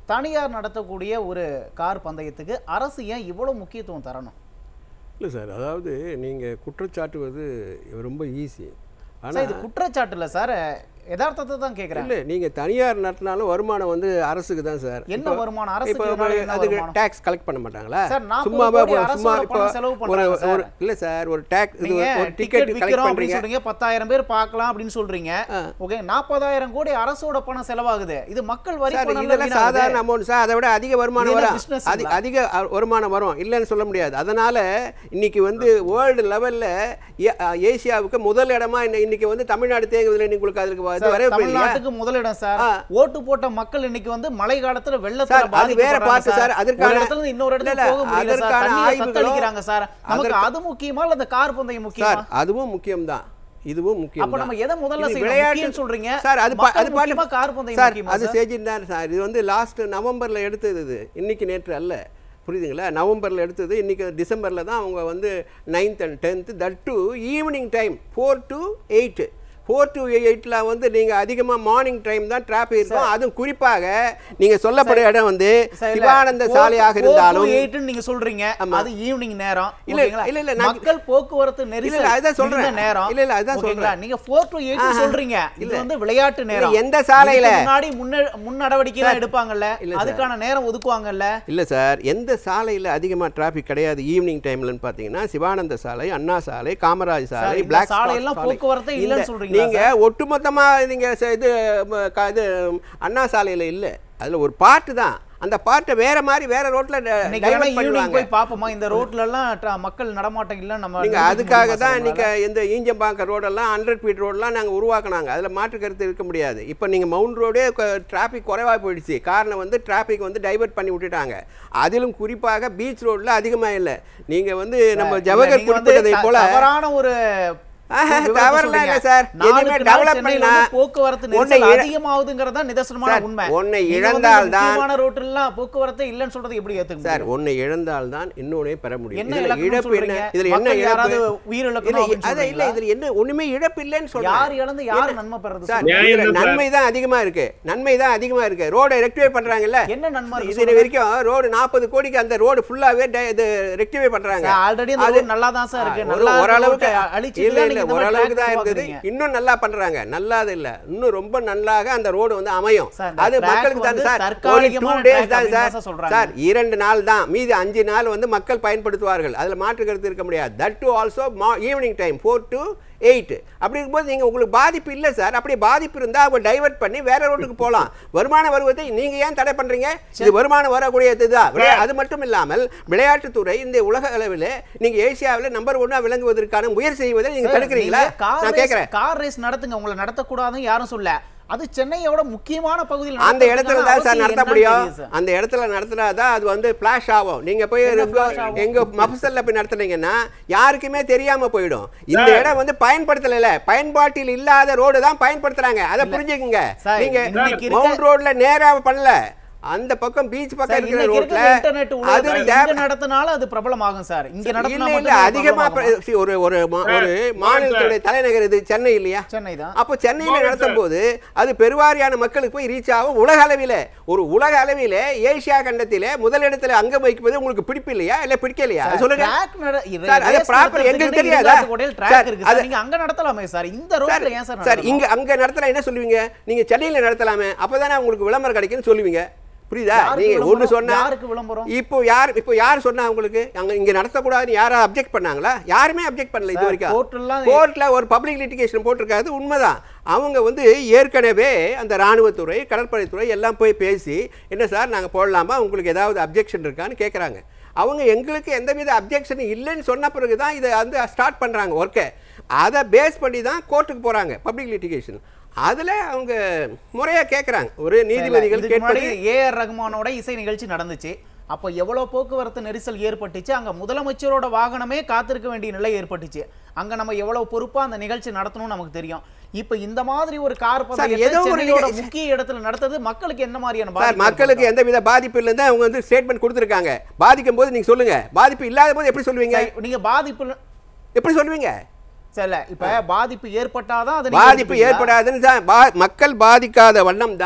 தனியார் நடத்தக்கூடிய ஒரு கார் பந்தயத்துக்கு அரசு ஏன் இவ்வளவு முக்கியத்துவம் தரணும் இல்லை சார் அதாவது நீங்கள் குற்றச்சாட்டுவது ரொம்ப ஈஸி சார் ஆனால் இது குற்றச்சாட்டு இல்ல சார் யதார்த்தத்தை தான் கேக்குறேன் இல்லை நீங்கள் தனியார் நடத்தினாலும் வருமானம் வந்து அரசுக்கு தான் சார் என்ன இப்போ- வருமானம்? இப்போ அரசுக்கு இப்போ இதனால என்ன அதுக்கு வருமானம்? டேக்ஸ் கலெக்ட் பண்ண மாட்டாங்களா சார், 40 சும்மாவா கோடி இப்போ அரசோட சும்மா இப்போ பணம் செலவு ஒரு பண்றாங்க சார். ஒரு இல்லை சார் ஒரு டேக்ஸ் இது நீங்க ஒரு டிக்கெட் டிக்கெட் கலெக்ட் விக்கிறோம் அப்படின்னு பண்ணுறீங்க சொல்றீங்க பத்தாயிரம் பேர் பார்க்கலாம் அப்படின்னு சொல்றீங்க ஓகே நாற்பதாயிரம் கோடி அரசோட பணம் செலவாகுது இது மக்கள் வரி சார் பணம்ல இதெல்லாம் வீணாகுது. சாதாரண அமௌண்ட் சார் அதை விட அதிக இது வருமானம் என்ன வரும் business அதி- ங்களா? அதிக அ- வருமானம் வரும் இல்லைன்னு சொல்ல முடியாது அதனால இன்னைக்கு வந்து வேர்ல்டு லெவல்ல ஏசியாவுக்கு முதல் இடமா இன்ன- இன்னைக்கு வந்து தமிழ்நாடு தேங்குவதில் உங்களுக்கு அதுக்கு வ- இது சார், வரவே இல்லையா தமிழ்நாட்டுக்கு முதலிடம் சார் ஆ. ஓட்டு போட்ட மக்கள் இன்னைக்கு வந்து மழை காலத்துல வெள்ளத்துல சார், அது வேற பாதிக்கப்படுறாங்க பார்த்து சார். அதற்கான- ஒரு இடத்துல இருந்து இன்னொரு இல்ல, இடத்துக்கு இல்ல, போக முடியல சார் அதற்கான தண்ணியில ஆய்வுகளும் தத்தளிக்கிறாங்க சார் நமக்கு அதற்கு- அது முக்கியமா இல்ல இந்த கார் பந்தயம் முக்கியமா சார் அதுவும் முக்கியம்தான் இதுவும் முக்கியம் அப்ப நம்ம எதை முதல்ல இது செய்யணும் விளையாட்டு- முக்கியம் சொல்றீங்க சார் அது பா- மக்கள் அது பாட்டு- முக்கியமா கார் பந்தயம் சார் முக்கியமா அது சார்? செஞ்சிருந்தார் சார் இது வந்து லாஸ்ட் நவம்பர்ல எடுத்தது இது இன்னைக்கு நேற்று அல்ல புரியுதுங்களா நவம்பரில் எடுத்தது இன்னைக்கு டிசம்பரில் தான் அவங்க வந்து ninth and tenth that too evening time four to eight four to எயிட்டில் வந்து நீங்கள் அதிகமாக மார்னிங் டைம் தான் டிராஃபிக் இருக்கும் அதுவும் குறிப்பாக நீங்கள் சொல்லப்படுற இடம் வந்து சார், இல்ல, சிவானந்த four- சாலையாக four to இருந்தாலும் eight ன்னு நீங்க சொல்றீங்க ஆமா. அது ஈவினிங் நேரம் இல்ல, ஓகேங்களா? இல்ல, இல்ல, நான் மக்கள் போக்குவரத்து நெரிசல் இல்ல, அதுதான் சொல்றேன். மிகுந்த நேரம் இல்ல, இல்ல, அதுதான் ஓகேங்களா? சொல்றேன். நீங்க 4 to 8 ஆஹா. சொல்றீங்க இது இல்ல. வந்து விளையாட்டு நேரம் இல்ல, எந்த சாலையில? இதுக்கு முன்னாடி முன்ன- முன் நடவடிக்கை எல்லாம் எடுப்பாங்கல்ல இல்ல, சார். அதுக்கான நேரம் ஒதுக்குவாங்கல்ல இல்லை சார் எந்த சாலையில் அதிகமாக டிராஃபிக் கிடையாது ஈவினிங் டைம்லன்னு பார்த்தீங்கன்னா சிவானந்த சாலை அண்ணா சாலை காமராஜ் சார், சாலை இந்த பிளாக் சாலையெல்லாம் போக்குவரத்தே இல்லைன்னு சொல்றீங்களா நீங்க ஒட்டுமொத்தமா நீங்க ச- இது ம, க- இது அண்ணா சாலையில இல்ல அதுல ஒரு பார்ட் தான் அந்த பார்ட்டை வேற மாதிரி வேற ரோட்ல இன்னைக்கு வேணா டைவர்ட் ஈவினிங் பண்ணுவாங்க போய் பாப்போமா இந்த ரோட்ல எல்லாம் tra- மக்கள் நடமாட்டம் இல்ல நம்ம நீங்க நிரூபிக்க அதுக்காக முடியுமா தான் சார் இன்னைக்கு உங்களால? இந்த ஈஞ்சம்பாக்கம் ரோடெல்லாம் ஹண்ட்ரட் ஃபீட் ரோடெல்லாம் நாங்கள் உருவாக்குனாங்க அதில் மாற்று கருத்து இருக்க முடியாது இப்போ நீங்கள் மவுண்ட் ரோடே டிராஃபிக் குறைவாக போயிடுச்சு காரணம் வந்து டிராஃபிக் வந்து டைவர்ட் பண்ணி விட்டுட்டாங்க அதிலும் குறிப்பாக பீச் ரோட்டில் அதிகமாக இல்லை நீங்கள் வந்து நம்ம இல்ல, ஜவஹர் நீங்க வந்து குறிப்பிட்டதை த- போல தவறான ஒரு ஆஹா, விவரத்தை தவறுலாம் சொல்றீங்க. இல்ல சார். நாளுக்கு எதுவுமே நாள் develop சென்னையில பண்ணா- வந்து போக்குவரத்து ஒண்ணை நெரிசல் இழ- அதிகமாகுதுங்கிறது தான் நிதர்சனமான சார், உண்மை ஒண்ணை நீங்க வந்து இழந்தால் தான் முக்கியமான ரோட்டெல்லாம் போக்குவரத்து இல்லைன்னு சொல்றது எப்படி ஏத்துக்க சார் முடியும் ஒன்றை இழந்தால் தான் இன்னொன்னே பெற முடியும் என்ன இதுல இழப்புன்னு இழப்பு என்ன சொல்றீங்க? இதுல என்ன மக்கள் யாராவது இழப்பு உயிரிழக்கணும் இல்ல, அப்படின்னு அது இல்ல சொல்றீங்களா? இதுல என்ன ஒண்ணுமே இழப்பு இல்லைன்னு சொல்றேன் யார் இழந்து யார் என்ன- நன்மை பெறது சார் சொல்லுங்க. நியாயம் இதுல தான் சார். நன்மை தான் அதிகமா இருக்கு நன்மை தான் அதிகமா இருக்கு ரோடை ரெக்டிஃபை பண்றாங்கல்ல என்ன நன்மை இருக்கு இது சொல்லுங்க. வரைக்கும் ரோடு நாற்பது கோடிக்கு அந்த ரோடு ஃபுல்லாவே ட- இது ரெக்டிஃபை பண்றாங்க சார், already அந்த அது- road நல்லா தான் சார் இருக்கு. ஒரு- நல்லா இருக்க ஓரளவுக்கு road அ அழிச்சிட்டு இல்ல தான் இல்ல நீங்க இந்த மாதிரி ஓரளவுக்கு தான் track இருந்தது உருவாக்குறீங்க. இன்னும் நல்லா பண்றாங்க நல்லாது இல்ல இன்னும் ரொம்ப நல்லாக அந்த ரோடு வந்து அமையும் சார், இந்த அது track மக்களுக்கு தான் வந்து சார் ஒரு தற்காலிகமான டூ டேஸ் track தான் அப்படின்னு சார் தான் சார் சொல்றாங்க. சார் இரண்டு நாள் தான் மீதி அஞ்சு நாள் வந்து மக்கள் பயன்படுத்துவார்கள் அதுல மாற்று கருத்து இருக்க முடியாது that too also evening time four to eight அப்படி இருக்கும்போது நீங்க உங்களுக்கு பாதிப்பு இல்லை சார் அப்படியே பாதிப்பு இருந்தா அவங்க டைவர்ட் பண்ணி வேற ரோட்டுக்கு போகலாம் வருமானம் வருவதை நீங்க ஏன் தடை பண்றீங்க இது வருமானம் வரக்கூடிய இதுதான் விளையா- அது மட்டும் இல்லாமல் விளையாட்டுத்துறை இந்த உலக அளவில் நீங்க ஏசியாவில் நம்பர் ஒன்னா விளங்குவதற்கான முயற்சி செய்வதை நீங்க சார், தடுக்கிறீங்களா நீங்க கார் நான் ரேஸ்- கேட்கிறேன் கார் ரேஸ் நடத்துங்க உங்களை நடத்தக்கூடாதுன்னு யாரும் சொல்ல அது சென்னையோட முக்கியமான பகுதியில் அந்த இடத்துல தான் சார் அவசியம் நடத்த என்னன்னு முடியும் தெரியுது சார். அந்த இடத்துல நடத்தினா தான் அது வந்து ஃபிளாஷ் ஆகும் நீங்க போய் என்ன எங்க- flash ஆகும்? எங்க மஃபசல்ல போய் நடத்துனீங்கன்னா யாருக்குமே தெரியாம போயிடும் இந்த சார். இடம் வந்து பயன்படுத்தல பயன்பாட்டில் இல்லாத ரோடு தான் பயன்படுத்துறாங்க அதை புரிஞ்சுக்குங்க சார், நீங்க இன்னைக்கு இருக்க- மவுண்ட் ரோட்ல நேரா பண்ணல அந்த பக்கம் பீச் பக்கம் சார், இருக்கிற இன்னைக்கு ரோட்ல இருக்கிற இன்டர்நெட் அது உலகத்துல தேவை- எங்க நடத்தினாலும் அது பிரபலமாகும் சார் இங்க நடத்தினா இல்ல இல்ல மட்டும் அது அதிகமா பிரபலமாகுமா? ப- see, ஒரு ஒரு மா- சார், ஒரு மாநிலத்துடைய தலைநகர் இது சென்னை இல்லையா சென்னை தான் அப்போ சென்னையில் ஆமாங்க நடத்தும் போது அது பெருவாரியான மக்களுக்கு போய் ரீச் ஆகும் உலக அளவில் ஒரு உலக அளவில் ஏசியா கண்டத்திலே முதலிடத்துல அங்கம் வைப்பது உங்களுக்கு பிடிப்பு இல்லையா இல்ல பிடிக்கலையா அதை சொல்லுங்க track நட- இது சார், அது race proper நடத்துறதுக்கு எங்களுக்கு வந்து தெரியாதா? இருங்காட்டுக்கோட்டையில் track சார், இருக்கு சார். அது- நீங்க அங்க நடத்தலாமே சார் இந்த சார், ரோட்ல ஏன் சார் சார் நடத்தணும்? இங்க அங்க நடத்தலாம் என்ன சொல்லுவீங்க நீங்க சென்னையில நடத்தலாமே அப்பதானே உங்களுக்கு விளம்பரம் கிடைக்கும்னு சொல்லுவீங்க புரியுதா யாருக்கு நீங்க விளம்பரம்? ஒண்ணு சொன்னா யாருக்கு விளம்பரம்? இப்போ யார் இப்போ யார் சொன்னா உங்களுக்கு அங்க இங்க நடத்தக்கூடாதுன்னு யாரா அப்ஜெக்ட் பண்ணாங்களா யாருமே அப்ஜெக்ட் பண்ணல இது சார், வரைக்கும் court-லாம் கோர்ட்ல ஒரு பப்ளிக் லிட்டிகேஷன் போட்டிருக்காது உண்மைதான் அவங்க வந்து ஏற்கனவே அந்த ராணுவத்துறை கடற்படைத்துறை எல்லாம் போய் பேசி என்ன சார் நாங்க போடலாமா உங்களுக்கு ஏதாவது அப்ஜெக்ஷன் இருக்கான்னு கேட்குறாங்க அவங்க எங்களுக்கு எந்தவித அப்ஜெக்ஷன் இல்லைன்னு சொன்ன பிறகு தான் இதை வந்து ஸ்டார்ட் பண்ணுறாங்க ஒர்க்கை அதை பேஸ் பண்ணி தான் கோர்ட்டுக்கு போகிறாங்க பப்ளிக் லிட்டிகேஷன் அதில் அவங்க முறையாக கேட்குறாங்க ஒரு நீதிபதிகள் இதுக்கு முன்னாடி கேட்பது ஏஆர் ரகுமானோட இசை நிகழ்ச்சி நடந்துச்சு அப்போ எவ்வளவு போக்குவரத்து நெரிசல் ஏற்பட்டுச்சு அங்க முதலமைச்சரோட வாகனமே காத்திருக்க வேண்டிய நிலை ஏற்பட்டுச்சு அங்க நம்ம எவ்வளவு பொறுப்பா அந்த நிகழ்ச்சி நடத்தணும்னு நமக்கு தெரியும் இப்போ இந்த மாதிரி ஒரு கார் பந்தயத்தை ஏதோ ஒரு சென்னையோட நிகழ்ச்சி- முக்கிய இடத்துல நடத்தது மக்களுக்கு என்ன மாதிரியான சார் பாதிப்பு மக்களுக்கு ஏற்படுத்தும்? எந்தவித பாதிப்பு இல்லைன்னு அவங்க வந்து ஸ்டேட்மெண்ட் கொடுத்துருக்காங்க பாதிக்கும் போது நீங்கள் சொல்லுங்கள் பாதிப்பு இல்லாத போது எப்படி சொல்லுவீங்க சரி, நீங்க பாதிப்பு எப்படி சொல்லுவீங்க சரி இப்ப பாதிப்பு ஏற்பட்டாதான் அதை நீங்க பாதிப்பு எடுத்துப்பீங்களா? ஏற்படாதுன்னு தான் பா மக்கள் பாதிக்காத வண்ணம் தான்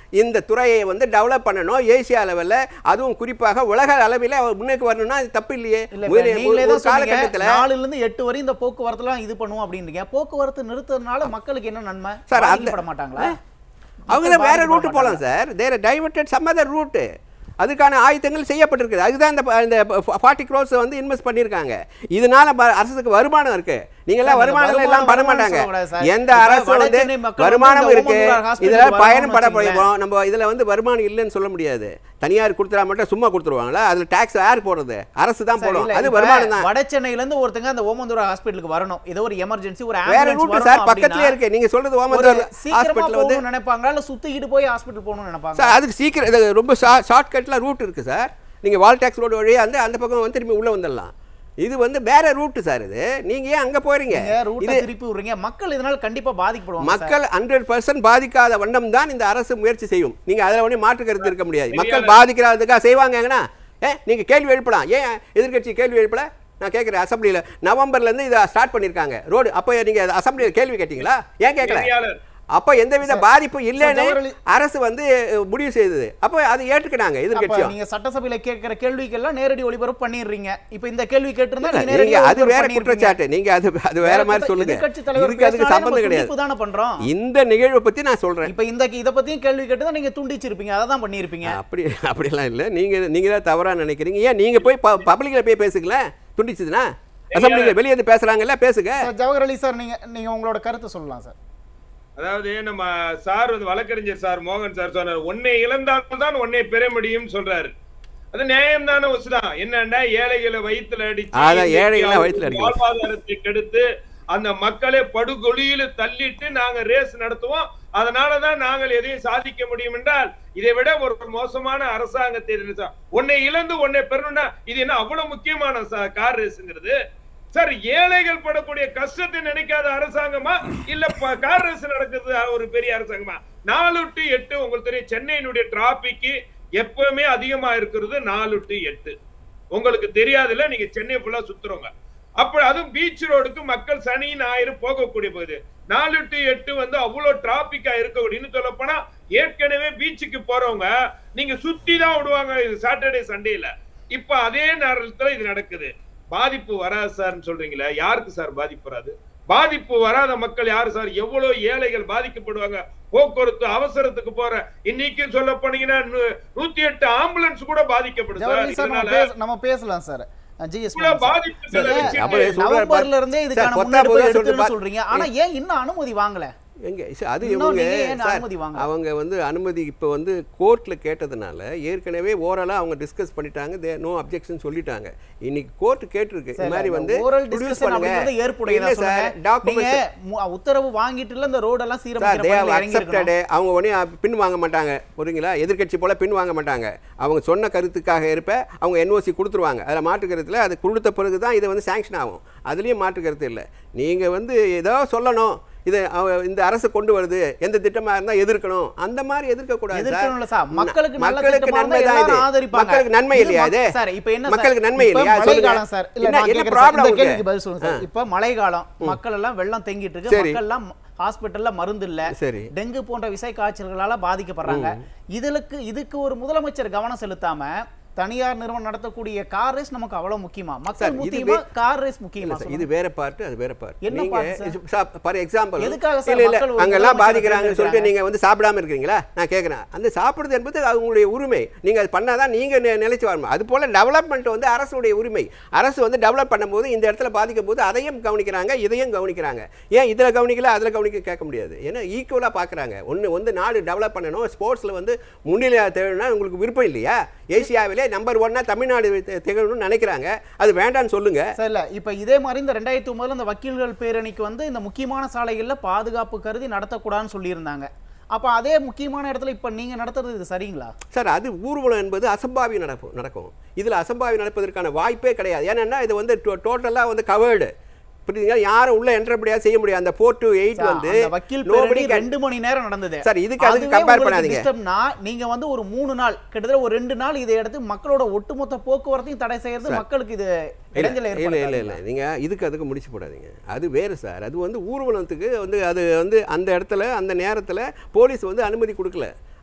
இந்த துறையை வந்து டெவலப் பண்ணணும் ஏசியா லெவல்ல அதுவும் குறிப்பாக உலக அளவில் முன்னுக்கு வரணும்னா அது தப்பு இல்லையே இல்ல இப்ப முதல்ல நீங்களே ஒரு தான் சொன்னீங்க காலகட்டத்தில் நாலுல இருந்து எட்டு வரை இந்த போக்குவரத்துலாம் இது பண்ணுவோம் அப்படின்றீங்க போக்குவரத்து நிறுத்துறதுனால மக்களுக்கு என்ன நன்மை சார், அந்த- பாதிக்கப்பட மாட்டாங்களா அவங்க மக்கள் வேற பாதிக்கப்பட ரூட்டு போகலாம் sir there diverted some other route அதுக்கான ஆயத்தங்கள் செய்யப்பட்டிருக்குது அதுதான் இந்த ப- இந்த ஃபார்ட்டி க்ரோஸ் வந்து இன்வெஸ்ட் பண்ணியிருக்காங்க இதனால ப- அரசுக்கு வருமானம் இருக்கு நீங்களாம் சார், வருமானம் வருமானம் எல்லாம் பண்ண வருமானம் மாட்டாங்க சொல்லக்கூடாது சார். எந்த இப்ப அரசு வட வந்து சென்னை மக்கள் வந்து வருமானம் இந்த இருக்கு ஓமந்தூரார் hospital இதெல்லாம் வரணும்னு பயன்பட வச்சுக்கோங்களேன். போய் நம்ம இதுல வந்து வருமானம் இல்லைன்னு சொல்ல முடியாது தனியார் கொடுத்துட்டா மட்டும் சும்மா கொடுத்துருவாங்களா அதுல டாக்ஸ் யார் போடுறது அரசு தான் சார், போடும் இல்ல, அது இப்ப வருமானம் தான் வட சென்னையில இருந்து ஒருத்தங்க அந்த ஓமந்தூரா ஹாஸ்பிட்டலுக்கு வரணும் ஏதோ ஒரு எமர்ஜென்சி ஒரு வேற ambulance ரூட் வரணும் சார் பக்கத்துலயே அப்படின்னா இருக்கு நீங்க சொல்றது ஒரு ஓமந்தூர் சீக்கிரமா ஹாஸ்பிட்டல் வந்து போகணும்னு நினைப்பாங்களா இல்ல சுத்திக்கிட்டு போய் ஹாஸ்பிட்டல் போகணும்னு நினைப்பாங்க சார் அதுக்கு சீக்கிரம் இது ரொம்ப ஷார்ட் கட்டில் ரூட் இருக்குது சார் நீங்கள் வால் டேக்ஸ் ரோடு வழியாக வந்து அந்த பக்கம் வந்து திரும்பி உள்ளே வந்துடலாம் இது வந்து வேற ரூட்டு சார் இது நீங்கள் ஏன் அங்கே போகிறீங்க நீங்க ரூட்டை இது திருப்பி விடுறீங்க மக்கள் இதனால கண்டிப்பா பாதிக்கப்படுவாங்க சார். மக்கள் ஹண்ட்ரட் பர்சன்ட் பாதிக்காத வண்ணம் தான் இந்த அரசு முயற்சி செய்யும் நீங்கள் அதில் ஒன்றும் மாற்று கருத்து இருக்க முடியாது மக்கள் பாதிக்கிறதுக்காக செய்வாங்கன்னா ஏ நீங்கள் கேள்வி எழுப்பலாம் ஏன் எதிர்க்கட்சி கேள்வி எழுப்பல நான் கேட்குறேன் அசம்பிளியில் நவம்பர்லேருந்து இதை ஸ்டார்ட் பண்ணியிருக்காங்க ரோடு அப்போ நீங்கள் அசம்பிளியில் கேள்வி கேட்டீங்களா ஏன் கேட்கல நெறியாளர். அப்போ எந்தவித பாதிப்பும் இல்லைன்னு ஜவஹர்லால் அரசு வந்து அஹ், முடிவு செய்தது அப்போ அதை ஏற்றுக்கினாங்க அப்ப எதிர்க்கட்சியும் நீங்க சட்டசபையில கேட்கிற கேள்விக்கெல்லாம் நேரடி ஒளிபரப்பு பண்ணிடுறீங்க இப்ப இந்த கேள்வி கேட்டிருந்தா இல்ல, நீங்க நேரடி நீங்க அது ஒளிபரப்பு வேற பண்ணிருப்பீங்க. குற்றச்சாட்டு நீங்க அது அது வேற மாதிரி குற்ற- சொல்லுங்க எதிர்க்கட்சி தலைவர் இதுக்கு அதுக்கு பேசினாலே சம்பந்தம் நம்ம கிடையாது துண்டிப்பு தானே பண்றோம் இந்த நிகழ்வை பத்தி நான் சொல்றேன் இப்ப இந்த இத பத்தியும் கேள்வி கேட்டு நீங்க துண்டிச்சிருப்பீங்க அதை தான் பண்ணிருப்பீங்க அப்படி அப்படிலாம் இல்ல நீங்க நீங்க தான் தவறா நினைக்கிறீங்க ஏன் நீங்க போய் பப்ளிக்ல போய் பேசுங்களேன் துண்டிச்சதுன்னா அசம்பிளியில் வெளியே வந்து பேசுறாங்கல்ல பேசுங்க சார் ஜவஹர் அலி சார் நீங்க நீங்க உங்களோட கருத்தை சொல்லலாம் சார் அதாவது நம்ம சார் வந்து வழக்கறிஞர் சார் மோகன் சார் சொன்னார் ஒன்னே இழந்தால் தான் ஒன்னே பெற முடியும்னு சொல்றாரு அது நியாயம் தானே வச்சுதான் என்னன்னா ஏழைகளை வயித்துல அடிச்சு அதான் ஏழைகளை வயித்துல அடிக்கல. வாழ்வாதாரத்தை கெடுத்து அந்த மக்களை படுகொலியில தள்ளிட்டு நாங்க ரேஸ் நடத்துவோம் அதனாலதான் நாங்கள் எதையும் சாதிக்க முடியும் என்றால் இதை விட ஒரு மோசமான அரசாங்கத்தை இது சா- ஒன்னை இழந்து ஒன்னை பெறணும்னா இது என்ன அவ்வளவு முக்கியமான சா- கார் ரேஸுங்கிறது சார் ஏழைகள் படக்கூடிய கஷ்டத்தை நினைக்காத அரசாங்கமா இல்ல ப- கார் ரேஸ் நடக்குது ஒரு பெரிய அரசாங்கமா நாலு டு எட்டு உங்களுக்கு தெரியும் சென்னையினுடைய டிராபிக் எப்பவுமே அதிகமா இருக்கிறது நாலு டு எட்டு உங்களுக்கு தெரியாதுல்ல நீங்க சென்னை ஃபுல்லா சுத்துறவங்க அப்ப அதுவும் பீச் ரோடுக்கு மக்கள் சனி ஞாயிறு போகக்கூடிய போகுது நாலு டு எட்டு வந்து அவ்வளவு டிராபிக்கா இருக்கக்கூடியன்னு சொல்ல போனா ஏற்கனவே பீச்சுக்கு போறவங்க நீங்க சுத்தி தான் விடுவாங்க இது சாட்டர்டே சண்டேல இப்ப அதே நேரத்துல இது நடக்குது பாதிப்பு வராது சார்னு சொல்றீங்களா யாருக்கு சார் பாதிப்பு வராது பாதிப்பு வராத மக்கள் யாரு சார் எவ்வளவு ஏழைகள் பாதிக்கப்படுவாங்க போக்குவரத்து அவசரத்துக்கு போற இன்னைக்கு சொல்ல போனீங்கன்னா நூ- நூத்தி எட்டு ஆம்புலன்ஸ் கூட பாதிக்கப்படுது ஜவஹர் சார் அலி சார் நம்ம இதனால பேச- நம்ம பேசலாம் சார் ஜிஎஸ் இவ்வளவு பாதிப்பு சார், வச்சுட்டு அப்படி சொல்றாரு நவம்பர்ல இருந்தே இதுக்கான சார், கொத்தா முன்னெடுப்பு போதா எடுத்துன்னு சொல்லிட்டு சொல்றீங்க ஆனா ஏன் இன்னும் அனுமதி வாங்கல எங்க சார், அது இன்னும் இவங்க நீங்க ஏன் சார், அனுமதி வாங்கல? அவங்க வந்து அனுமதி இப்போ வந்து கோர்ட்டில் கேட்டதுனால ஏற்கனவே ஓரலாக அவங்க டிஸ்கஸ் பண்ணிட்டாங்க தே நோ அப்ஜெக்ஷன் சொல்லிட்டாங்க இன்னைக்கு கோர்ட் கேட்டிருக்கு இந்த மாதிரி வந்து ஓரல் produce டிஸ்கஷன் அப்படிங்கிறது பண்ணுங்க ஏற்புடையதா இல்லை சார் சொல்லுங்க நீங்க டாக்குமெண்ட்ஸ் மு- உத்தரவு வாங்கிட்டுல இந்த ரோட் எல்லாம் சார் சீரமைக்கிற தே பணியில இறங்கி அக்செப்டடு அவங்க உடனே பின் வாங்க மாட்டாங்க புரியுங்களா எதிர்க்கட்சி போல பின் வாங்க மாட்டாங்க அவங்க சொன்ன கருத்துக்காக இருப்ப அவங்க என்ஓசி கொடுத்துருவாங்க அதில் மாற்று கருத்தில் அது கொடுத்த பிறகு தான் இது வந்து சாங்ஷன் ஆகும் அதுலேயும் மாற்று கருத்து இல்லை நீங்கள் வந்து ஏதோ சொல்லணும் இது அவ- இந்த அரசு கொண்டு வருது எந்த திட்டமாக இருந்தால் எதிர்க்கணும் அந்த மாதிரி எதிர்க்கக்கூடாது எதிர்க்கணும்ல சார் சார் மக்களுக்கு நல்ல மக்களுக்கு திட்டமா நன்மை இருந்தா தான் இது எல்லாரும் ஆதரிப்பாங்க மக்களுக்கு நன்மை இது இல்லையா மக்- இது சார் இப்போ என்ன சார் மக்களுக்கு நன்மை இப்ப இல்லையா சொல்லுங்க மழைக்காலம் சார் இல்ல என்ன நான் என்ன கேக்குறேன் சார், ப்ராப்ளம் இந்த உங்களுக்கு கேள்விக்கு பதில் சொல்லுங்க சார் இப்ப மழைக்காலம் மக்கள் எல்லாம் வெள்ளம் தேங்கிட்டு இருக்கு சரி. மக்கள் எல்லாம் ஹாஸ்பிட்டல்ல மருந்து இல்ல சரி டெங்கு போன்ற விசை காய்ச்சல்களால பாதிக்கப்படுறாங்க இதுக்கு இதுக்கு ஒரு முதலமைச்சர் கவனம் செலுத்தாம தனியார் நிறுவனம் நடத்தக்கூடிய கார் ரேஸ் நமக்கு அவ்வளவு முக்கியமா மக்கள் சார், இது முக்கியமா வே- கார் ரேஸ் இல்ல முக்கியமா சார், இது வேற பார்ட் அது வேற பார்ட் என்ன நீங்க part சார்? ஃபார் எக்ஸாம்பிள் எதுக்காக சார் இல்ல இல்ல மக்கள் ஒரு அங்கெல்லாம் முதலமைச்சரை பாதிக்கிறாங்கன்னு சொல்லிட்டு தேர்ந்தெடுக்கிறாங்க? நீங்க வந்து சாப்பிடாம இருக்கீங்களா நான் கேட்குறேன் அந்த சாப்பிடுறது என்பது அவங்களுடைய உரிமை நீங்க அது பண்ணாதான் நீங்க நி- நிலைச்சு வரணும் அது போல டெவலப்மெண்ட் வந்து அரசுடைய உரிமை அரசு வந்து டெவலப் பண்ணும்போது இந்த இடத்துல பாதிக்கும் போது அதையும் கவனிக்கிறாங்க இதையும் கவனிக்கிறாங்க ஏன் இதுல கவனிக்கல அதுல கவனிக்க கேட்க முடியாது ஏன்னா ஈக்குவலா பாக்குறாங்க ஒண்ணு வந்து நாடு டெவலப் பண்ணணும் ஸ்போர்ட்ஸ்ல வந்து முன்னிலை தேவைன்னா உங்களுக்கு விருப்பம் இல்லையா ஏசியாவிலே நம்பர் ஒன்னா தமிழ்நாடு தி- திகழணும்னு நினைக்கிறாங்க அது வேண்டாம்னு சொல்லுங்க சார் இல்ல இப்ப இதே மாதிரி இந்த ரெண்டாயிரத்தி ஒன்பதுல இந்த வக்கீல்கள் பேரணிக்கு வந்து இந்த முக்கியமான சாலைகள்ல பாதுகாப்பு கருதி நடத்தக்கூடாதுன்னு சொல்லியிருந்தாங்க அப்ப அதே முக்கியமான இடத்துல இப்ப நீங்க நடத்துறது இது சரிங்களா சார் அது ஊர்வலம் என்பது அசம்பாவியம் நடக்கும் நடக்கும் இதில் அசம்பாவியம் நடப்பதற்கான வாய்ப்பே கிடையாது ஏன்னா இது வந்து டோட்டலாக வந்து கவர்டு புரியுதுங்களா யாரும் உள்ள என்ட்ர முடியாது செய்ய முடியாது அந்த ஃபோர் டு எயிட் சார், வந்து அந்த வக்கீல் nobody பேரணி can- ரெண்டு மணி நேரம் நடந்தது சார், இதுக்கு அதுக்கு அதுவே compare உங்களுக்கு பண்ணாதீங்க. disturbனா, நீங்க வந்து ஒரு மூணு நாள் கிட்டத்தட்ட ஒரு ரெண்டு நாள் இதை எடுத்து மக்களோட ஒட்டுமொத்த போக்குவரத்தையும் தடை செய்யறது மக்களுக்கு இது இடைஞ்சல இல்லை இல்லை இல்லை ஏற்படுத்தாதுங்களா? இல்லை நீங்கள் இதுக்கு அதுக்கு முடிச்சு போடாதீங்க அது வேறு சார் அது வந்து ஊர்வலத்துக்கு வந்து அது வந்து அந்த இடத்துல அந்த நேரத்தில் போலீஸ் வந்து அனுமதி கொடுக்கல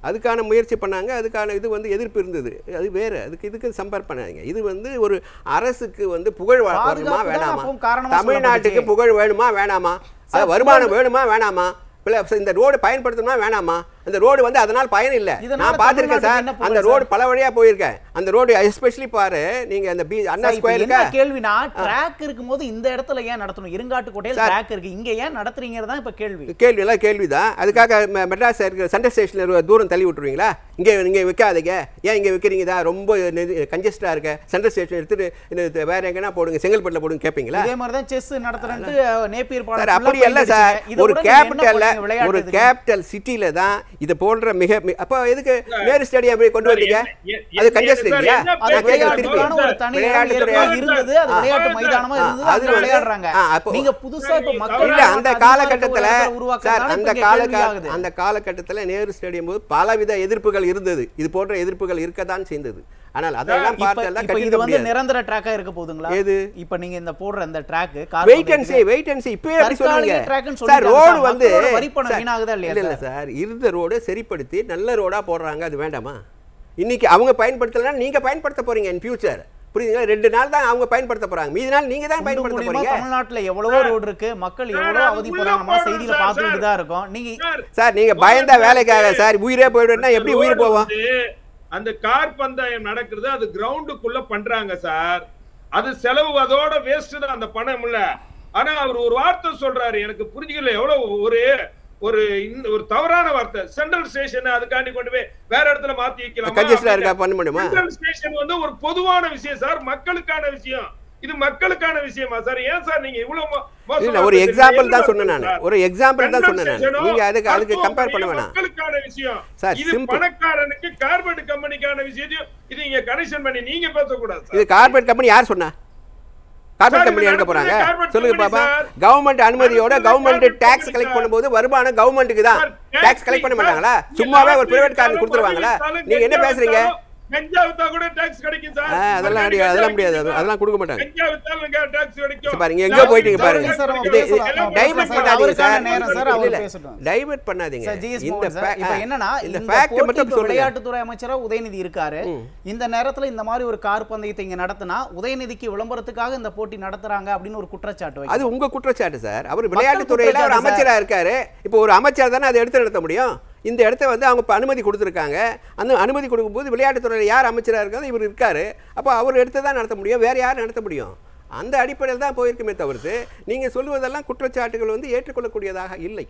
அதுக்கான முயற்சி பண்ணாங்க அதுக்கான இது வந்து எதிர்ப்பு இருந்தது அது வேறு அதுக்கு இதுக்கு சம்பேர் பண்ணாதீங்க இது வந்து ஒரு அரசுக்கு வந்து புகழ் வ- வருமா பாதுகாப்பு தான் வேணாமா அப்பவும் காரணமா தமிழ்நாட்டுக்கு சொல்லப்பட்டுச்சு. புகழ் வேணுமா வேணாமா அது வருமானம் வேணுமா வேணாமா இல்ல இந்த ரோடு பயன்படுத்தணுமா வேணாமா அந்த ரோடு வந்து அதனால் பயன் இல்லை இதனால நான் பார்த்திருக்கேன் சார் தமிழ்நாட்டுக்கு என்ன அந்த புகழ் ரோடு பல வழியா போயிருக்கேன் அந்த ரோடு எஸ்பெஷலி பாரு நீங்க அந்த பீ அண்ணா சார், இப்ப ஸ்கொயர் என்ன இருக்கா கேள்வினா ட்ராக் இருக்கும்போது இந்த இடத்துல ஏன் நடத்தணும் இருங்காட்டுக்கோட்டையில் ட்ராக் இருக்கு இங்க ஏன் நடத்துறீங்கிறது தான் இப்ப கேள்வி கேள்வி எல்லாம் கேள்விதான் அதுக்காக ம- மெட்ராஸ் இருக்கிற சென்ட்ரல் ஸ்டேஷனில் தூரம் தள்ளி விட்டுருவீங்களா இங்கே இங்கே வைக்காதீங்க ஏன் இங்கே வைக்கிறீங்க தான் ரொம்ப கன்ஜஸ்டாக இருக்க சென்ட்ரல் ஸ்டேஷன் எடுத்துட்டு இந்த வேற எங்கன்னா போடுங்க செங்கல்பட்டில் போடுங்க கேட்பீங்களா இதே மாதிரி தான் செஸ் நடத்துறேன்ட்டு நேப்பியர் சார் அப்படி அல்ல சார் ஒரு கேபிட்டல்ல ஒரு கேபிட்டல் சிட்டில தான் இது போன்ற மிக மி- அப்போ எதுக்கு நேரு ஸ்டேடியம் போய் கொண்டு சார், வந்தீங்க என்ன- எ- அது எ- கன்ஜஸ்ட் சார், இல்லையா என்ன அது நான் கேட்கறேன் திருப்பி விளையாட்டுக்கான ஒரு தனி இடம் விளையாட்டுத்துறை ஏற்கனவே இருந்தது அது ஆ, விளையாட்டு ஆ, மைதானமா ஆ, இருந்தது அது அது வந்து- விளையாடுறாங்க ஆ, அப்போ- நீங்க புதுசா இப்ப இல்ல, மக்கள் இல்ல அந்த காலகட்டத்துல சார் உருவாக்குறதுனால அந்த இப்ப இங்க காலக கேள்வியாகுது. அந்த காலகட்டத்துல நேரு ஸ்டேடியம் போது பலவித எதிர்ப்புகள் இருந்தது இது போன்ற எதிர்ப்புகள் இருக்கத்தான் செய்தது ஆனால் அதெல்லாம் இப்ப பார்த்து எல்லாம் இப்ப இது கட்டிட வந்து முடியாது நிரந்தர ட்ராக்கா இருக்க போகுதுங்களா எது? இப்ப நீங்க இந்த போடுற இந்த track wait and see wait and see இப்பவே அப்படி சொல்லுங்க தற்காலிக track ன்னு சார் சொல்லிட்டாங்க ரோடு சார். வந்து மக்களோட வரி பணம் சார், வீணாகுதா இல்லையா இல்ல இல்ல சார் இருந்த ரோடு சரிப்படுத்தி நல்ல ரோடா போடுறாங்க அது வேண்டாமா இன்னைக்கு அவங்க பயன்படுத்தலைன்னா நீங்க பயன்படுத்த போறீங்க இன் ஃபியூச்சர் புரியுதுங்களா ரெண்டு நாள் தான் அவங்க பயன்படுத்த போறாங்க மீதி நாள் நீங்க தான் குண்டு பயன்படுத்த மூலியமா போறீங்க தமிழ்நாட்டுல எவ்வளவோ ரோடு இருக்கு மக்கள் சார், எவ்வளவு அது அவதி உள்ள போறாங்க நம்ம போடணும் செய்தியில சார், பார்த்துக்கிட்டு சார். தான் இருக்கோம் நீங்க சார், சார் நீங்க பயந்தா வேலைக்காக சார் உயிரே போயிடுன்னா எப்படி உயிர் போவோம் வந்து அந்த கார் பந்தயம் நடக்கிறது அது கிரவுண்டுக்குள்ள பண்றாங்க சார் அது செலவு அதோட வேஸ்ட் தான் அந்த பணம் இல்ல ஆனா அவர் ஒரு வார்த்தை சொல்றாரு எனக்கு புரிஞ்சுக்கல எவ்வளவு ஒரு ஒரு இந்த ஒரு தவறான வார்த்தை சென்ட்ரல் ஸ்டேஷன் அதுக்காண்டி கொண்டு போய் வேற இடத்துல மாத்தி வைக்கலாம் கன்ஜஸ்டா இருக்கா பண்ண முடியுமா சென்ட்ரல் ஸ்டேஷன் வந்து ஒரு பொதுவான விஷயம் சார் மக்களுக்கான விஷயம் இது மக்களுக்கான விஷயமா சார் ஏன் சார் நீங்க இவ்வளவு மோ- மோசமா இல்ல ஒரு பேசுறீங்க? எக்ஸாம்பிள் தான் என்ன சொன்னேன் நான் சார்? ஒரு எக்ஸாம்பிள் தான் சொன்னேன் நான் Conversation-ஓ, நீங்க அதுக்கு அதுக்கு மருத்துவமனை கம்பேர் பண்ண வேணாம் மக்களுக்கான விஷயம் சார், இது simple. பணக்காரனுக்கு கார்பரேட் கம்பெனிக்கான விஷயத்தையும் இது இங்க கனெக்ஷன் பண்ணி நீங்க பேசக்கூடாது சார். இது கார்பரேட் கம்பெனி யார் சொன்னா கார்பரேட் சார், கம்பெனி இது எடுக்க போறாங்க corporate சொல்லுங்க company பாப்பா சார். கவர்மெண்ட் அனுமதியோட நடத்துறது government corporate tax company collect sir. பண்ணும்போது வருமானம் கவர்மெண்ட்டுக்கு தான் சார், டாக்ஸ் கலெக்ட் பண்ண சார், மாட்டாங்களா நீங்க சும்மாவே ஒரு லாட்டரி பிரைவேட் காரன் வித்தாலும், கொடுத்துருவாங்களா வித்தாலும், நீங்க என்ன கஞ்சா பேசுறீங்க வித்தாலும், கஞ்சா வித்தா கூட டாக்ஸ் கிடைக்கும் சார் ஆ, அதெல்லாம் மறுபடியும் முடியாது அதெல்லாம் கஞ்சா முடியாது வித்தா அதெல்லாம் கொடுக்க மாட்டாங்க கஞ்சா வித்தாலும் டாக்ஸ் கிடைக்கும் சரி, பாருங்க, எங்கேயோ போயிட்டீங்க பாருங்க. சார், நம்ம இது பேசலாம். நம்ம டைவர்ட் பேசலாம். பண்ணாதீங்க அவருக்கான சார் நேரம் சார், இல்ல, அவர் இல்ல. பேசட்டும். டைவர்ட் பண்ணாதீங்க சார், GS இந்த மோகன் சார், fa- இப்ப ஆ, என்னன்னா இந்த இந்த fact போட்டிக்கு மட்டும் சொல்லுங்க விளையாட்டுத்துறை அமைச்சரா உதயநிதி இருக்காரு இந்த நேரத்துல இந்த மாதிரி ஒரு கார் பந்தயத்தை இங்க நடத்தினா உதயநிதிக்கு விளம்பரத்துக்காக இந்த போட்டி நடத்துறாங்க அப்படின்னு ஒரு குற்றச்சாட்டு வைக்கிறாங்க. அது உங்க குற்றச்சாட்டு சார் அவர் விளையாட்டுத்துறையில ஒரு குற்றச்சாட்டு அமைச்சரா இருக்காரு இப்போ ஒரு அமைச்சர் தானே அதை எடுத்து நடத்த முடியும் இந்த இடத்த வந்து அவங்க இப்ப அனுமதி கொடுத்துருக்காங்க அந்த அனுமதி கொடுக்கும்போது விளையாட்டுத்துறையில் யார் அமைச்சரா இருக்காரோ இவர் இருக்காரு அப்போ அவர் எடுத்து தான் நடத்த முடியும் வேற யார் நடத்த முடியும் அந்த அடிப்படையில் தான் போயிருக்குமே தவிர்த்து நீங்க சொல்லுவதெல்லாம் குற்றச்சாட்டுகள் வந்து ஏற்றுக்கொள்ளக்கூடியதாக இல்லை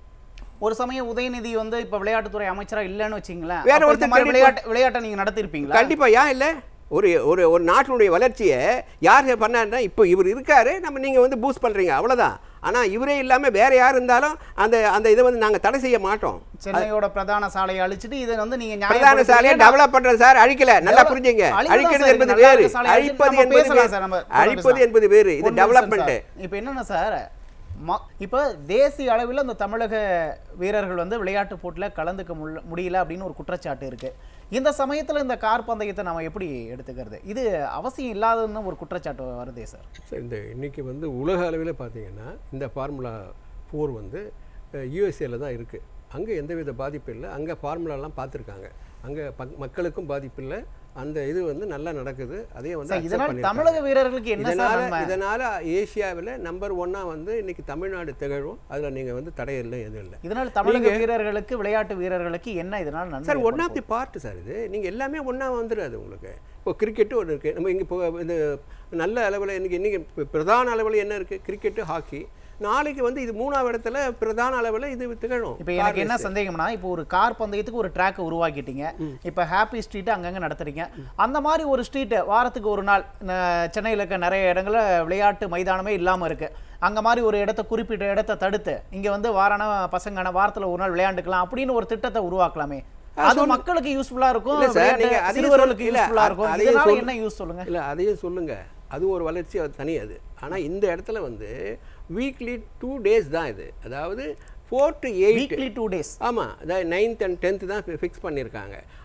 ஒரு சமயம் உதயநிதி வந்து இப்ப விளையாட்டுத்துறை அமைச்சரா இல்லன்னு வச்சீங்களேன் வேற அப்ப இந்த ஒருத்தர் மாதிரி credit விளையாட்டு விளையாட்டை நீங்க நடத்திருப்பீங்களா கண்டிப்பா ஏன் இல்லை ஒரு ஒரு ஒரு நாட்டினுடைய வளர்ச்சியை யார் பண்ணாருன்னா இப்போ இவர் இருக்காரு நம்ம நீங்க வந்து பூஸ்ட் பண்றீங்க அவ்வளவுதான் ஆனா இவரே இல்லாம வேற யார் இருந்தாலும் அந்த அந்த இதை வந்து நாங்க தடை செய்ய மாட்டோம் சென்னையோட பிரதான சாலையை அழிச்சிட்டு இதை வந்து நீங்க பிரதான சாலையை நியாயப்படுத்துறீங்க. டெவலப் பண்றது சார் அழிக்கல நல்லா Develop- புரிஞ்சுங்க அழிவுதான் அழிக்கிறது சார், என்பது நல்லா வேறு இருக்க சாலை அழிச்சு அழிப்பது நம்ம என்பது பேசலாம் வேறு சார், நம்ம தொடர்ந்து அழிப்பது பேசலாம். என்பது வேறு இது ஒரு நிமிஷம் டெவலப்மெண்ட் சார். இப்ப என்னன்னா சார் ம- இப்ப தேசிய அளவில் அந்த தமிழக வீரர்கள் வந்து விளையாட்டு போட்டில கலந்துக்க முல்ல- முடியல அப்படின்னு ஒரு குற்றச்சாட்டு இருக்கு இந்த சமயத்துல இந்த கார் பந்தயத்தை நம்ம எப்படி எடுத்துக்கிறது இது அவசியம் இல்லாததுன்னு ஒரு குற்றச்சாட்டு வருதே சார் சார் இந்த இன்னைக்கு வந்து உலக அளவில் பார்த்தீங்கன்னா இந்த ஃபார்முலா ஃபோர் வந்து யூஎஸ்ஏல தான் இருக்குது அங்கே எந்தவித பாதிப்பு இல்லை அங்கே ஃபார்முலாலாம் பார்த்துருக்காங்க அங்கே மக்களுக்கும் பாதிப்பு இல்லை அந்த இது வந்து நல்லா நடக்குது அதே வந்து சார், accept இதனால் பண்ணியிருக்காங்க. தமிழக வீரர்களுக்கு என்ன சார் இதனால நன்மை? இதனால ஏசியாவில் நம்பர் ஒன்னா வந்து இன்னைக்கு தமிழ்நாடு திகழும் அதுல நீங்க வந்து தடை இல்லை எதுவும் இல்லை இதனால் தமிழக வீரர்களுக்கு விளையாட்டு வீரர்களுக்கு என்ன இதனால் நன்மை சார் ஒன் ஏற்பட ஆஃப் தி பார்ட் சார் இது நீங்கள் எல்லாமே ஒன்றா வந்துடாது உங்களுக்கு இப்போ கிரிக்கெட்டு ஒன்று இருக்குது நம்ம இங்கே இப்போ இது நல்ல அளவில் இன்னைக்கு இன்றைக்கி பிரதான அளவில் என்ன இருக்குது கிரிக்கெட்டு ஹாக்கி நாளைக்கு வந்து இது மூணாவது இடத்துல பிரதான அளவில் இது திகழும் இப்போ எனக்கு என்ன சந்தேகம்னா இப்போ ஒரு கார் பந்தயத்துக்கு ஒரு ட்ராக்கை உருவாக்கிட்டீங்க இப்போ ஹாப்பி ஸ்ட்ரீட் அங்கங்க நடத்துறீங்க அந்த மாதிரி ஒரு ஸ்ட்ரீட்டு வாரத்துக்கு ஒரு நாள் ந- சென்னையில் இருக்க நிறைய இடங்கள்ல விளையாட்டு மைதானமே இல்லாம இருக்கு அங்க மாதிரி ஒரு இடத்த குறிப்பிட்ட இடத்த தடுத்து இங்க வந்து வாரான பசங்கான வாரத்துல ஒரு நாள் விளையாண்டுக்கலாம் அப்படின்னு ஒரு திட்டத்தை உருவாக்கலாமே அது மக்களுக்கு யூஸ்ஃபுல்லா இருக்கும் இல்லை சார் விளையாட்டு நீங்கள் அதையும் சிறுவர்களுக்கு சொல்ல- இல்ல, யூஸ்ஃபுல்லா இருக்கும் அதையும் இதனால சொல்ல- என்ன யூஸ் சொல்லுங்க இல்லை அதையும் சொல்லுங்க அது ஒரு வளர்ச்சி அது தனி அது ஆனால் இந்த இடத்துல வந்து வீக்லி டூ டேஸ் தான் இது அதாவது four to eight weekly two days ஆமாம் அதாவது நைன்த் அண்ட் டென்த்து தான் ஃபிக்ஸ் பண்ணியிருக்காங்க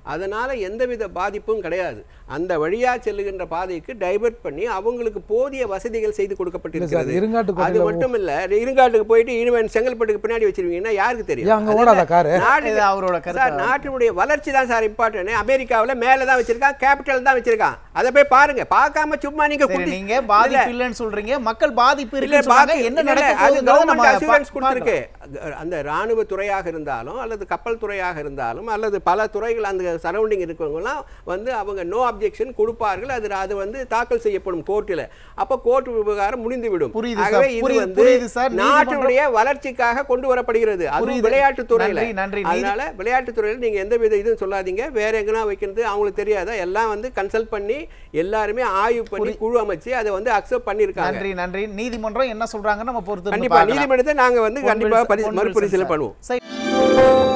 அதனால் எந்தவித பாதிப்பும் கிடையாது அந்த வழியாக செல்லுகின்ற பாதைக்கு டைவர்ட் பண்ணி அவங்களுக்கு போதிய வசதிகள் செய்து கொடுக்கப்பட்டிருக்கிறது இருங்காட்டு அது மட்டும் இல்ல இருங்காட்டுக்கு போயிட்டு இனிமேல் செங்கல்பட்டுக்கு பின்னாடி வச்சிருவீங்கன்னா யாருக்கு தெரியும் ஏன் அங்க அது ஓடாதா இல்ல. காரு? நாட்டு இது அவரோட கருத்து. சார் நாட்டினுடைய வளர்ச்சி தான் சார் இம்பார்ட்டன்ட் அமெரிக்காவுல மேல தான் வச்சிருக்கான் கேபிட்டல் தான் வச்சிருக்கான் அதை போய் பாருங்க பார்க்காம சும்மா நீங்க சரி குத்தி- நீங்க பாதிப்பு இல்ல, இல்லைன்னு சொல்றீங்க மக்கள் பாதிப்பு இல்ல, இருக்குன்னு சொல்றாங்க பாக்கி- என்ன இல்ல, இல்ல, நடக்க அது போகுதுங்கிறத நம்ம government assurance பா- கொடுத்திருக்கு. அந்த ராணுவ துறையாக இருந்தாலும் அல்லது கப்பல் துறையாக இருந்தாலும் அல்லது பல துறைகள் அந்த சரௌண்டிங் இருக்கவங்கலாம் வந்து அவங்க நோ அப்ஜெக்ஷன் கொடுப்பார்கள் அது அது வந்து தாக்கல் செய்யப்படும் கோர்ட்டில் அப்போ கோர்ட் விவகாரம் முடிந்துவிடும் புரியுது ஆகவே சார், இது புரியுது, வந்து புரியுது சார். நாட்டினுடைய வளர்ச்சிக்காக கொண்டு வரப்படுகிறது அதுவும் புரியுது. விளையாட்டு துறையில நன்றி, நன்றி. நீதி- அதனால விளையாட்டு துறையில் நீங்க எந்த வித இதுவும் சொல்லாதீங்க வேற எங்கனா வைக்கிறது அவங்களுக்கு தெரியாதா எல்லாம் வந்து கன்சல்ட் பண்ணி எல்லாருமே ஆய்வு பண்ணி குழு அமைச்சு அதை வந்து அக்செப்ட் பண்ணியிருக்காங்க நன்றி நன்றி நீதிமன்றம் என்ன சொல்றாங்கன்னு நம்ம பொறுத்து இருந்து கண்டிப்பா பார்க்கலாம். நீதிமன்றத்தை நாங்க வந்து கண்டிப்பா பொன்வில் பரி- பொன்வில் மறுபரிசீலனை சார். பண்ணுவோம் சரி.